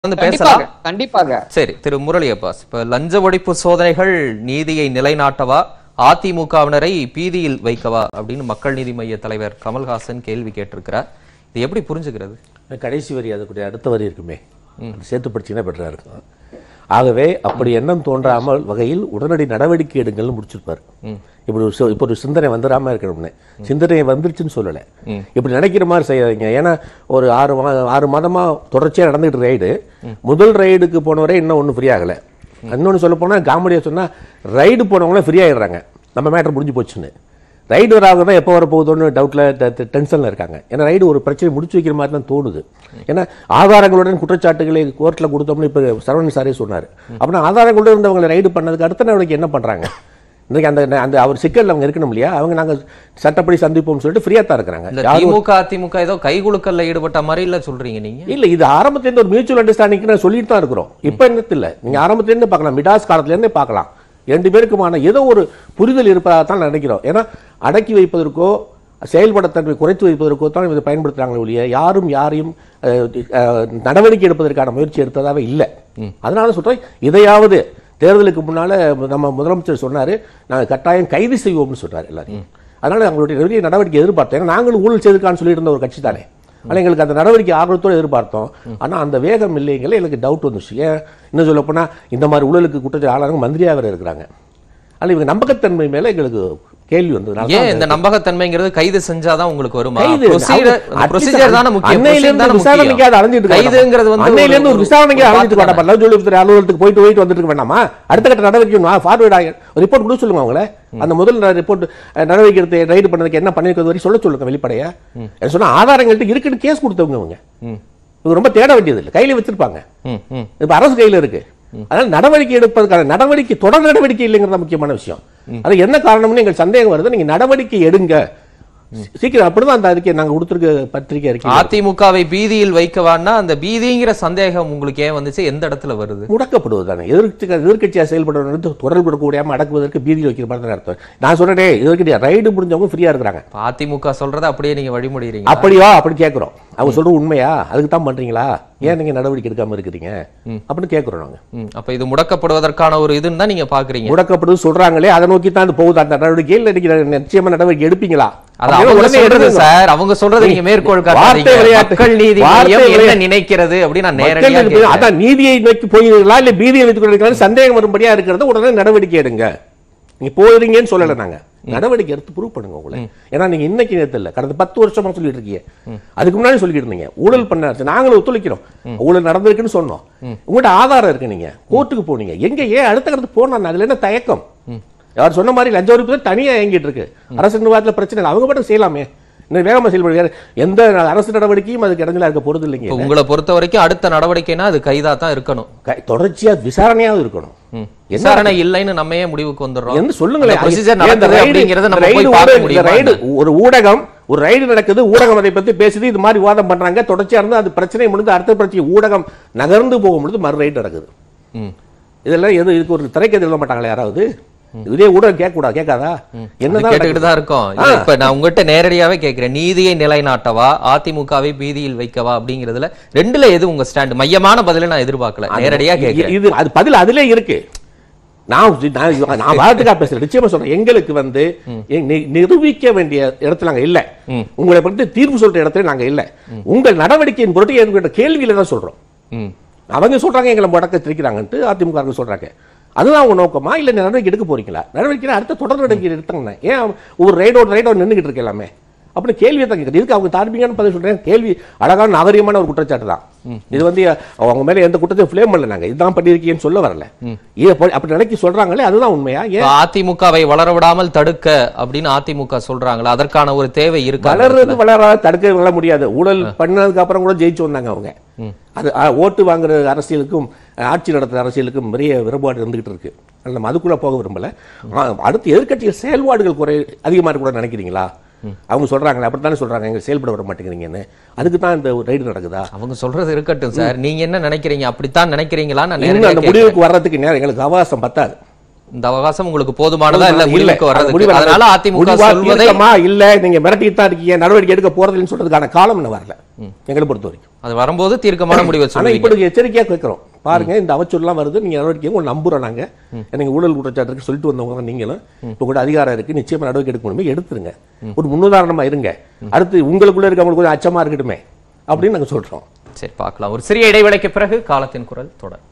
வந்து பேசலாம் கண்டிப்பாக கண்டிப்பாக சரி திரு முரளி அப்பாஸ் இப்ப லஞ்ச ஒழிப்பு சோதனைகள் நீதியை நிலைநாட்டவா அதிமுகவினரை பீதியில் வைக்கவா அப்படின்னு மக்கள் நீதி மைய தலைவர் கமல்ஹாசன் கேள்வி கேட்டிருக்கிறார் இது எப்படி புரிஞ்சுக்கிறது கடைசி வரி அதுக்குடைய அடுத்த வரி இருக்குமே அது சேர்த்து படிச்சீங்கன்னா பெட்டரா இருக்கும் ஆகவே அப்படி எண்ணம் தோன்றாமல் வகையில் உடனடி நடவடிக்கை எடுங்கள்னு முடிச்சிருப்பாரு இப்படி ஒரு சி- இப்போ ஒரு சிந்தனை வந்துடாம இருக்கணும்னு சிந்தனை வந்துருச்சுன்னு சொல்லலை இப்படி நினைக்கிற மாதிரி செய்யாதீங்க ஏன்னா ஒரு ஆறு மா ஆறு மாதமா தொடர்ச்சியா நடந்துட்டு ரைடு முதல் ரைடுக்கு போனவரே இன்னும் ஒன்றும் ஃப்ரீ ஆகலை இன்னொன்று சொல்ல போனால் காமெடியாக சொன்னால் ரைடு போனவங்களே ஃப்ரீ ஆயிடுறாங்க நம்ம மேட்டர் முடிஞ்சு போச்சுன்னு ரைடு வராங்க தான் எப்போ வர போகுதோன்னு டவுட்டில் டென்ஷனில் இருக்காங்க ஏன்னா ரைடு ஒரு பிரச்சனை முடிச்சு வைக்கிற மாதிரி தான் தோணுது ஏன்னா ஆதாரங்களுடன் குற்றச்சாட்டுகளை கோர்ட்டில் கொடுத்தோம்னு இப்போ சரவணன் சாரே சொன்னார் அப்படின்னா ஆதாரங்களுடன் இருந்தவங்களை ரைடு பண்ணதுக்கு அடுத்த நடவடிக்கை என்ன பண்ணுறாங்க இன்னைக்கு அந்த அந்த அவர் சிக்கல் அவங்க இருக்கணும் இல்லையா அவங்க நாங்கள் சட்டப்படி சந்திப்போம்னு சொல்லிட்டு ஃப்ரீயாக தான் இந்த இருக்கிறாங்க யாரும் திமுக அதிமுக ஏதோ கைகுலுக்கல்ல ஈடுபட்ட மாதிரி இல்ல சொல்றீங்க நீங்க இல்ல இது ஆரம்பத்துல இருந்து ஒரு மியூச்சுவல் அண்டர்ஸ்டாண்டிங் நான் சொல்லிட்டு தான் இருக்கிறோம் இப்ப என்னத்து இல்ல நீங்க ஆரம்பத்துல இருந்து பார்க்கலாம் மிடாஸ் காலத்துல இருந்தே பார்க்கலாம் ரெண்டு பேருக்குமான ஏதோ ஒரு புரிதல் இருப்பதாக தான் நினைக்கிறோம் ஏன்னா அடக்கி வைப்பதற்கோ செயல்படத்தன்மை குறைத்து வைப்பதற்கோ தான் இதை பயன்படுத்துறாங்களே ஒழிய யாரும் யாரையும் அஹ், அஹ், நடவடிக்கை எடுப்பதற்கான முயற்சி எடுத்ததாவே இல்லை அதனால சொல்றேன் இதையாவது தேர்தலுக்கு முன்னால நம்ம முதலமைச்சர் சொன்னாரு நாங்க கட்டாயம் கைது செய்வோம்னு சொன்னார் எல்லாரையும் அதனால அவங்களுடைய பெரிய நடவடிக்கை எதிர்பார்த்தோம் ஏன்னா நாங்களும் ஊழல் செய்திருக்கான்னு சொல்லியிருந்த ஒரு கட்சி தானே ஆனால் எங்களுக்கு அந்த நடவடிக்கை ஆர்வத்தோடு எதிர்பார்த்தோம் ஆனா அந்த வேகம் இல்லைங்களே எனக்கு டவுட் வந்துச்சு ஏன் இன்னும் சொல்ல போனா இந்த மாதிரி ஊழலுக்கு குற்றச்சாட்டு ஆளாங்க மந்திரியாக வேற இருக்கிறாங்க ஆனால் இவங்க நம்பகத்தன்மை மேல எங்களுக்கு கேள்வி வந்தது ஏன் இந்த நம்பகத்தன்மைங்கிறது கைது செஞ்சாதான் உங்களுக்கு வருமா கைது Procedure- அந்த procedure தானே முக்கியம் அன்னையில procedure இருந்து தானே விசாரணைக்கு அது அலைஞ்சிட்டு முக்கியம். இருக்க கைதுங்கிறது வேண்டாமா? வந்து அன்னையில இருந்து ஒரு ஒரு- விசாரணைக்கு ஒரு அலைஞ்சிட்டு பாத்து வேண்டாமா லவ் ஜோலிபுத்திர அலுவலகத்துக்கு போயிட்டு போயிட்டு வந்துட்டு இருக்க வேண்டாமா அடுத்த கட்ட நடவடிக்கை ஃபார்வர்ட் ஆகி ரிப்போர்ட் கொடுக்க சொல்லுங்க அவங்கள அந்த முதல் ரிப்போர்ட் நடவடிக்கை எடுத்து ரைடு பண்ணதுக்கு என்ன பண்ணிருக்கிறது வரை சொல்ல சொல்லுங்க வெளிப்படையா என்ன சொன்னா ஆதாரங்கள்ட்ட இருக்குன்னு கேஸ் கொடுத்தவங்க அவங்க ம், இவங்க ரொம்ப தேட வேண்டியது இல்லை கையில வச்சிருப்பாங்க ம், ம். இப்ப அரசு கையில இருக்கு அதனால நடவடிக்கை எடுப்பதற்கான நடவடிக்கை தொடர் நடவடிக்கை இல்லைங்கிறது தான் முக்கியமான விஷயம் அது என்ன காரணம்னு எங்களுக்கு சந்தேகம் வருது நீங்க நடவடிக்கை எடுங்க சீக்கிரம் அப்படிதான் அந்த அறிக்கை நாங்க கொடுத்துருக்க பத்திரிக்கை அறிக்கை அதிமுகவை பீதியில் வைக்கவான்னா அந்த பீதிங்கிற சந்தேகம் உங்களுக்கு ஏன் வந்துச்சு எந்த இடத்துல வருது முடக்கப்படுவது தானே எதிர்த்து எதிர்கட்சியாக செயல்படுவது தொடர்பு கொடுக்க முடியாம அடக்குவதற்கு பீதியில் வைக்கிற மாதிரி தான் அர்த்தம் நான் சொன்னேன் எதிர்கட்சியா ரைடு முடிஞ்சவங்க ஃப்ரீயா இருக்கிறாங்க இப்ப அதிமுக சொல்றதை அப்படியே நீங்க வழிமுடிறீங்க அப்படியா அப்படி கேட்குறோம் அவங்க சொல்றது உண்மையா அதுக்கு தான் பண்றீங்களா ஏன் நீங்க நடவடிக்கை எடுக்காம இருக்கிறீங்க அப்படின்னு கேட்குறோம் நாங்க ம், அப்ப இது முடக்கப்படுவதற்கான ஒரு இதுன்னு தான் நீங்க பாக்குறீங்க முடக்கப்படுது சொல்றாங்களே அதை நோக்கி தான் அது போகுது அந்த நடவடிக்கை இல்லை இன்னைக்கு நிச்சயமா நடவடிக்கை எடுப்பீங்களா அது அப்படின்னா அவங்க உடனே சொல்றது எடுங்க. சார் அவங்க சொல்றது நீங்க மேற்கோள் வார்த்தை காட்டுறீங்க விளையாட்டு. மக்கள் நீதி வார்த்தை மையம் என்ன விளையாட்டு. நினைக்கிறது அப்படின்னு நான் மக்கள் நேரடியா நீதி- கேட்கிறேன். அதான் நீதியை நோக்கி போயிருங்களா இல்ல பீதியை வைத்துக் கொண்டிருக்கலாம் சந்தேகம் வரும்படியா இருக்கிறது உடனே நடவடிக்கை எடுங்க நீங்க போயிருங்கன்னு சொல்லல நாங்க நடவடிக்கை எடுத்து ப்ரூவ் பண்ணுங்க உங்களை ஏன்னா நீங்க இன்னைக்கு நேரத்தில் இல்ல கடந்த பத்து வருஷமா சொல்லிட்டு இருக்கீங்க அதுக்கு முன்னாடி சொல்லிட்டு இருந்தீங்க ஊழல் பண்ண நாங்களும் ஒத்துழைக்கிறோம் ஊழல் நடந்திருக்குன்னு சொன்னோம் உங்கள்ட்ட ஆதாரம் இருக்கு நீங்க கோர்ட்டுக்கு போனீங்க எங்க ஏன் அடுத்த கடத்து போனா அதுல என்ன தயக்கம் யார் சொன்ன மாதிரி லஞ்ச ஒழிப்பு தான் தனியா இயங்கிட்டு இருக்கு அரசு நிர்வாகத்துல பிரச்சனை இல்லை அவங்க மட்டும் செய்யலாமே இன்னும் வேகமா செயல்படுங்க எந்த அரசு நடவடிக்கையும் அதுக்கு இடஞ்சலா இருக்க போறது இல்லைங்க இப்ப உங்களை பொறுத்த வரைக்கும் அடுத்த நடவடிக்கைனா அது கைதா தான் இருக்கணும் க- தொடர்ச்சியா விசாரணையாவது இருக்கணும் ம். என்ன விசாரணை இல்லைன்னு நம்ம ஏன் முடிவுக்கு வந்துடுறோம் என்ன சொல்லுங்களேன் ப்ரொசீஜர் ஏன் இந்த நடந்தது ரைடு- அப்படிங்கறத இந்த நம்ம ரைடு போய் பார்க்க ஊடகம், இந்த முடியுமா ரைடு என்ன? ஒரு ஊடகம் ஒரு ரைடு நடக்குது ஊடகம் அதை பத்தி பேசுது இது மாதிரி விவாதம் பண்றாங்க தொடர்ச்சியா இருந்து அது பிரச்சனை முடிந்து அடுத்த பிரச்சனை ஊடகம் நகர்ந்து போகும் பொழுது மறு ரைடு நடக்குது ம். இதெல்லாம் எது இதுக்கு ஒரு திரைக்கதை எழுத மாட்டாங்களா யாராவது இதே ஊடகம் கேட்க கூடாது கேட்காதா அது என்னதான் கேட்டுக்கிட்டு தான் இருக்கோம் இல்ல, இப்ப நான் உங்ககிட்ட நேரடியாவே கேக்குறேன் நீதியை நிலைநாட்டவா அதிமுகவை பீதியில் வைக்கவா அப்படிங்கறதுல ரெண்டுல எது உங்க ஸ்டாண்ட் மையமான பதில நான் எதிர்பார்க்கல நேரடியா கேக்குறேன் இது அது பதில் அதுல இருக்கு நான் நான் நான் வார்த்தைக்கா பேசுறேன் நிச்சயமா சொல்றேன் எங்களுக்கு வந்து எ- நி- நிரூபிக்க வேண்டிய இடத்துல நாங்க இல்ல உங்களை பற்றி தீர்ப்பு சொல்ற இடத்துல நாங்க இல்ல உங்கள் நடவடிக்கையின் பொருட்டு என்கிட்ட கேள்வியில தான் சொல்றோம் ம். அவங்க சொல்றாங்க எங்களை முடக்க திரிக்கிறாங்கன்ட்டு அதிமுக சொல்றாங்க அதுதான் உங்க நோக்கமா இல்ல நடவடிக்கை எடுக்க போறீங்களா நடவடிக்கை அடுத்த தொடர் நடவடிக்கை எடுத்தாங்க ஏன் ஒரு ரைடோட ரைடோ நின்றுகிட்டு இருக்கு எல்லாமே அப்படி கேள்வியை தான் கேட்குறது இதுக்கு அவங்க தார்மீகமான பதில் சொல்றேன் கேள்வி அழகான நாகரிகமான ஒரு குற்றச்சாட்டு தான் இது வந்து அவங்க மேல எந்த குற்றத்தையும் ஃபிளேம் பண்ணல நாங்க இதுதான் பண்ணியிருக்கீங்கன்னு சொல்ல வரல இதை ப- அப்படி நினைக்கி சொல்றாங்களே அதுதான் உண்மையா ஏன் இப்ப அதிமுகவை வளர விடாமல் தடுக்க அப்படின்னு அதிமுக சொல்றாங்களா அதற்கான ஒரு தேவை இருக்கா வளர்றது வளராது தடுக்க வளர முடியாது ஊழல் பண்ணதுக்கு அப்புறம் கூட ஜெயிச்சு வந்தாங்க அவங்க அது ஆ, ஓட்டு வாங்குற அரசியலுக்கும் ஆட்சி நடத்துற அரசியலுக்கும் நிறைய வேறுபாடு இருந்துகிட்டு இருக்கு அதனால நம்ம அதுக்குள்ள போக விரும்பல ஆ, அடுத்து எதிர்க்கட்சிகள் செயல்பாடுகள் குறை அதிகமா கூட நினைக்கிறீங்களா அவங்க சொல்றாங்களே அப்படித்தானே சொல்றாங்க எங்க செயல்பட வர மாட்டேங்கிறீங்கன்னு அதுக்கு தான் இந்த ரைடு நடக்குதா அவங்க சொல்றது இருக்கட்டும் சார் நீங்க என்ன நினைக்கிறீங்க அப்படித்தான் நினைக்கிறீங்களா நான் இன்னும் நேரடியா அந்த கேக்குறேன். முடிவுக்கு வர்றதுக்கு நேரம் எங்களுக்கு அவகாசம் பத்தாது இந்த அவகாசம் உங்களுக்கு போதுமானதா இல்ல இல்ல, முடிவுக்கு அது வர்றதுக்கு முடிவு அதனால அதிமுக முடிவா சொல்வதை தீர்க்கமா இல்ல நீங்க மிரட்டிட்டு தான் இருக்கீங்க நடவடிக்கை எடுக்க போறதில்லைன்னு சொல்றதுக்கான காலம் இன்னும் வரல எங்களை பொறுத்த வரைக்கும் அது வரும்போது தீர்க்கமான முடிவை ஆனா சொல்லுவீங்க இப்படி எச்சரிக்கையா கேட்கிறோம் பாருங்க இந்த அவச்சொல்லாம் வருது நீங்க நடவடிக்கை உங்களை நம்புறோம் நாங்க எனக்கு ஊழல் குற்றச்சாட்டு இருக்கு சொல்லிட்டு வந்தவங்க தான் நீங்களும் இப்ப கூட அதிகாரம் இருக்கு நிச்சயமா நடவடிக்கை எடுக்க முடியுமே எடுத்துருங்க ஒரு முன்னுதாரணமா இருங்க அடுத்து உங்களுக்குள்ள இருக்கவங்களுக்கு கொஞ்சம் அச்சமா இருக்கட்டுமே அப்படின்னு நாங்க சொல்றோம் சரி பார்க்கலாம் ஒரு சிறிய இடைவேளைக்கு பிறகு காலத்தின் குரல் தொடர்